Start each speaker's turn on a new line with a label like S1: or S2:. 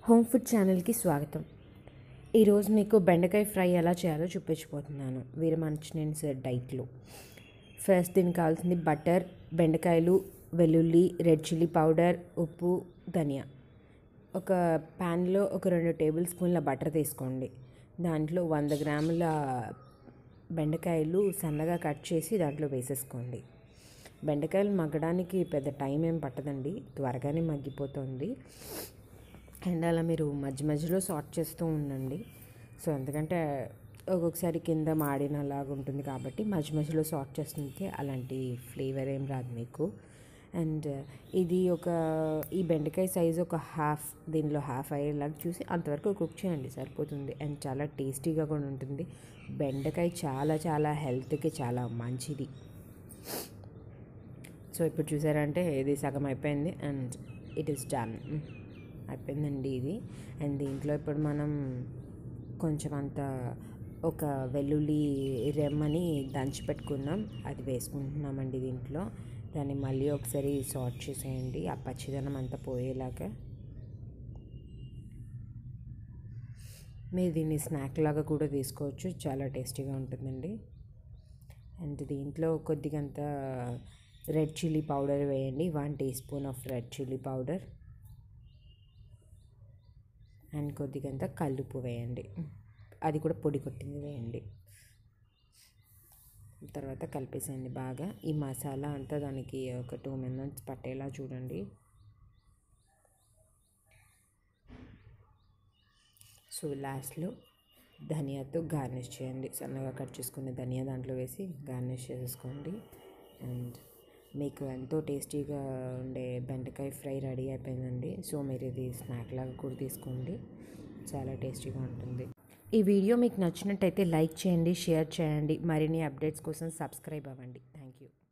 S1: home food ఛానల్కి స్వాగతం ఈరోజు మీకు బెండకాయ ఫ్రై ఎలా చేయాలో చూపించబోతున్నాను వీరమంచినెన్స్ డైట్లో ఫస్ట్ దీనికి కావాల్సింది బటర్ బెండకాయలు వెల్లుల్లి రెడ్ చిల్లీ పౌడర్ ఉప్పు ధనియా ఒక ప్యాన్లో ఒక రెండు టేబుల్ స్పూన్ల బటర్ తీసుకోండి దాంట్లో వంద గ్రాముల బెండకాయలు సన్నగా కట్ చేసి దాంట్లో వేసేసుకోండి బెండకాయలు మగ్గడానికి పెద్ద టైం ఏం పట్టదండి త్వరగానే మగ్గిపోతుంది అండ్ అలా మీరు మధ్య మధ్యలో సార్ట్ చేస్తూ ఉండండి సో ఎందుకంటే ఒక్కొక్కసారి కింద మాడినలాగా ఉంటుంది కాబట్టి మధ్య మధ్యలో సార్ట్ చేస్తుంటే అలాంటి ఫ్లేవర్ ఏం రాదు మీకు అండ్ ఇది ఒక ఈ బెండకాయ సైజ్ ఒక హాఫ్ దీనిలో హాఫ్ అయ్యేలాగా చూసి అంతవరకు కుక్ చేయండి సరిపోతుంది అండ్ చాలా టేస్టీగా కూడా ఉంటుంది బెండకాయ చాలా చాలా హెల్త్కి చాలా మంచిది సో ఇప్పుడు చూసారంటే ఇది సగం అయిపోయింది అండ్ ఇట్ ఈస్ డన్ అయిపోయిందండి ఇది అండ్ దీంట్లో ఇప్పుడు మనం కొంచెం అంత ఒక వెల్లుల్లి రెమ్మని దంచి పెట్టుకున్నాం అది వేసుకుంటున్నామండి దీంట్లో దాన్ని మళ్ళీ ఒకసారి సార్ట్ చేసేయండి ఆ పచ్చిదనం అంతా పోయేలాగా మీరు దీన్ని స్నాక్ లాగా కూడా తీసుకోవచ్చు చాలా టేస్టీగా ఉంటుందండి అండ్ దీంట్లో కొద్దిగంత రెడ్ చిల్లీ పౌడర్ వేయండి one teaspoon of red chilli powder and కొద్దిగంత కల్లుపు వేయండి అది కూడా పొడి కొట్టింది వేయండి తర్వాత కలిపేసేయండి బాగా ఈ మసాలా అంతా దానికి ఒక టూ మినిట్స్ పట్టేలా చూడండి సో లాస్ట్లో ధనియాతో గార్నిష్ చేయండి సన్నగా కట్ చేసుకున్న ధనియా దాంట్లో వేసి గార్నిష్ చేసేసుకోండి అండ్ మీకు ఎంతో టేస్టీగా ఉండే బెండకాయ ఫ్రై రెడీ అయిపోయిందండి సో మీరు ఇది స్నాక్ లాగా కూడా తీసుకోండి చాలా టేస్టీగా ఉంటుంది ఈ వీడియో మీకు నచ్చినట్టయితే లైక్ చేయండి షేర్ చేయండి మరిన్ని అప్డేట్స్ కోసం సబ్స్క్రైబ్ అవ్వండి థ్యాంక్ యూ